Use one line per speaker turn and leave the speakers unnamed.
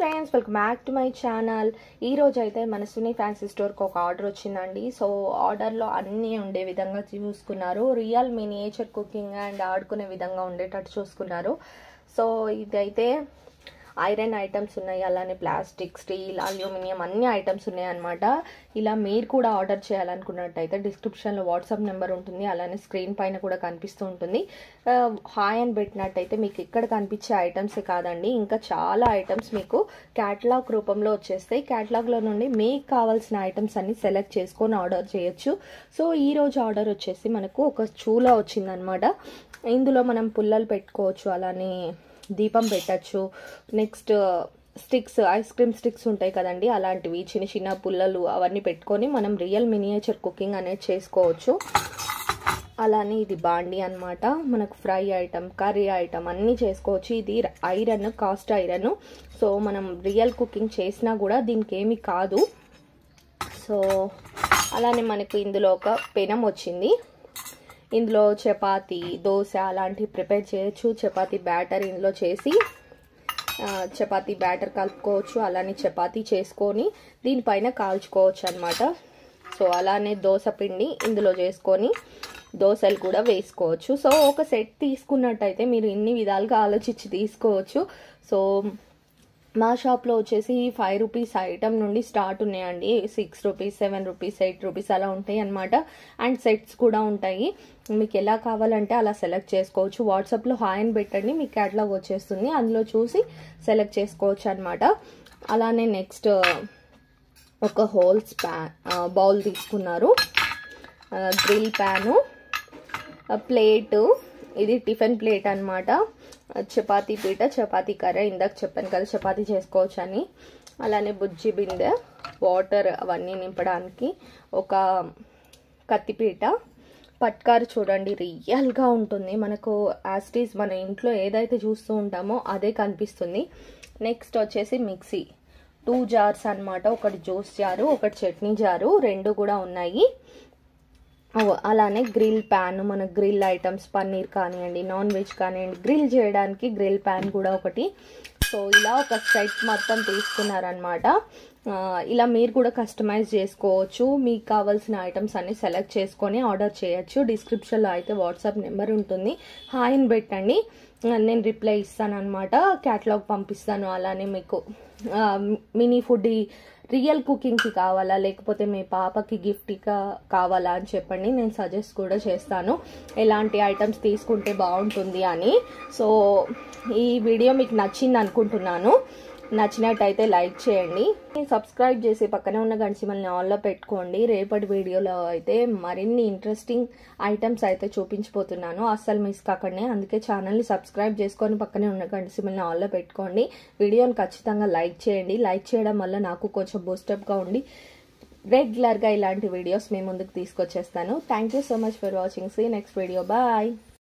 friends welcome back to my channel ఈ రోజు అయితే మన సునీ ఫ్యాన్సీ స్టోర్కి ఒక ఆర్డర్ వచ్చిందండి సో ఆర్డర్లో అన్నీ ఉండే విధంగా చూసుకున్నారు రియల్ మినియేచర్ కుకింగ్ అండ్ ఆడుకునే విధంగా ఉండేటట్టు చూసుకున్నారు సో ఇదైతే ఐరన్ ఐటమ్స్ ఉన్నాయి అలానే ప్లాస్టిక్ స్టీల్ అల్యూమినియం అన్ని ఐటమ్స్ ఉన్నాయి అనమాట ఇలా మీరు కూడా ఆర్డర్ చేయాలనుకున్నట్టయితే డిస్క్రిప్షన్లో వాట్సాప్ నెంబర్ ఉంటుంది అలానే స్క్రీన్ పైన కూడా కనిపిస్తూ ఉంటుంది ఆ, హాయ్ అని పెట్టినట్టయితే మీకు ఇక్కడ కనిపించే ఐటమ్సే కాదండి ఇంకా చాలా ఐటమ్స్ మీకు క్యాటలాగ్ రూపంలో వచ్చేస్తాయి క్యాటలాగ్లో నుండి మీకు కావాల్సిన ఐటమ్స్ అన్ని సెలెక్ట్ చేసుకొని ఆర్డర్ చేయొచ్చు సో ఈ రోజు ఆర్డర్ వచ్చేసి మనకు ఒక చూలా వచ్చిందనమాట ఇందులో మనం పుల్లలు పెట్టుకోవచ్చు అలానే దీపం పెట్టచ్చు next sticks ice cream sticks ఉంటాయి కదండి అలాంటివి చిన్న చిన్న పుల్లలు అవన్నీ పెట్టుకొని మనం రియల్ మినియేచర్ కుకింగ్ అనేది చేసుకోవచ్చు అలానే ఇది బాండి అన్నమాట మనకు ఫ్రై ఐటమ్ కర్రీ ఐటమ్ అన్నీ చేసుకోవచ్చు ఇది ఐరన్ కాస్ట్ ఐరన్ సో మనం రియల్ కుకింగ్ చేసినా కూడా దీనికి ఏమి కాదు సో అలానే మనకు ఇందులో ఒక పెనం వచ్చింది ఇందులో చపాతి దోశ అలాంటివి ప్రిపేర్ చేయొచ్చు చపాతి బ్యాటర్ ఇందులో చేసి ఆ, చపాతీ బ్యాటర్ కలుపుకోవచ్చు అలానే చపాతీ చేసుకొని దీనిపైన కాల్చుకోవచ్చు అనమాట సో అలానే దోశ పిండి ఇందులో చేసుకొని దోశలు కూడా వేసుకోవచ్చు సో ఒక సెట్ తీసుకున్నట్టయితే మీరు ఇన్ని విధాలుగా ఆలోచించి తీసుకోవచ్చు సో మా షాప్లో వచ్చేసి ఫైవ్ రూపీస్ ఐటమ్ నుండి స్టార్ట్ ఉన్నాయండి six rupees seven rupees eight rupees అలా ఉంటాయి అనమాట అండ్ సెట్స్ కూడా ఉంటాయి మీకు ఎలా కావాలంటే అలా సెలెక్ట్ చేసుకోవచ్చు వాట్సాప్లో హాయ్ అని పెట్టండి మీకు క్యాటలాగ్ వచ్చేస్తుంది అందులో చూసి సెలెక్ట్ చేసుకోవచ్చు అనమాట అలానే నెక్స్ట్ ఒక హోల్స్ ప్యాన్ బౌల్ తీసుకున్నారు గ్రిల్ ప్యాను ప్లేటు ఇది టిఫిన్ ప్లేట్ అనమాట చపాతీ పీట చపాతీ కర్ర ఇందాక చెప్పాను కదా చపాతీ చేసుకోవచ్చు అని అలానే బుజ్జి బిందె వాటర్ అవన్నీ నింపడానికి ఒక కత్తిపీట పట్కారు చూడండి రియల్గా ఉంటుంది మనకు యాస్టీస్ మన ఇంట్లో ఏదైతే చూస్తూ ఉంటామో అదే కనిపిస్తుంది నెక్స్ట్ వచ్చేసి మిక్సీ టూ జార్స్ అన్నమాట ఒకటి జ్యూస్ జారు ఒకటి చట్నీ జారు రెండు కూడా ఉన్నాయి ఓ, అలానే గ్రిల్ ప్యాన్ మన గ్రిల్ ఐటమ్స్ పన్నీర్ కానివ్వండి నాన్ వెజ్ కానివ్వండి గ్రిల్ చేయడానికి గ్రిల్ ప్యాన్ కూడా ఒకటి సో ఇలా ఒక సెట్ మొత్తం తీసుకున్నారనమాట ఆ, ఇలా మీరు కూడా కస్టమైజ్ చేసుకోవచ్చు మీకు కావాల్సిన ఐటమ్స్ అన్ని సెలెక్ట్ చేసుకొని ఆర్డర్ చేయొచ్చు డిస్క్రిప్షన్లో అయితే వాట్సాప్ నెంబర్ ఉంటుంది హాయ్ అని పెట్టండి ఆ, నేను రిప్లై ఇస్తాను అనమాట క్యాటలాగ్ పంపిస్తాను అలానే మీకు ఆ, మినీ ఫుడ్ రియల్ కుకింగ్కి కావాలా లేకపోతే మీ పాపకి గిఫ్ట్గా కావాలా అని చెప్పండి నేను సజెస్ట్ కూడా చేస్తాను ఎలాంటి ఐటమ్స్ తీసుకుంటే బాగుంటుంది అని సో ఈ వీడియో మీకు నచ్చింది అనుకుంటున్నాను నచ్చినట్టయితే లైక్ చేయండి సబ్స్క్రైబ్ చేసి పక్కనే ఉన్న గంచిమల్ని ఆన్లో పెట్టుకోండి రేపటి వీడియోలో అయితే మరిన్ని ఇంట్రెస్టింగ్ ఐటమ్స్ అయితే చూపించిపోతున్నాను అస్సలు మిస్ కాకండి అందుకే ఛానల్ని సబ్స్క్రైబ్ చేసుకొని పక్కనే ఉన్న గంచిమల్ని ఆన్లో పెట్టుకోండి వీడియోని ఖచ్చితంగా లైక్ చేయండి లైక్ చేయడం వల్ల నాకు కొంచెం బూస్టప్గా ఉండి రెగ్యులర్గా ఇలాంటి వీడియోస్ మీ ముందుకు తీసుకొచ్చేస్తాను thank you so much for watching see next video bye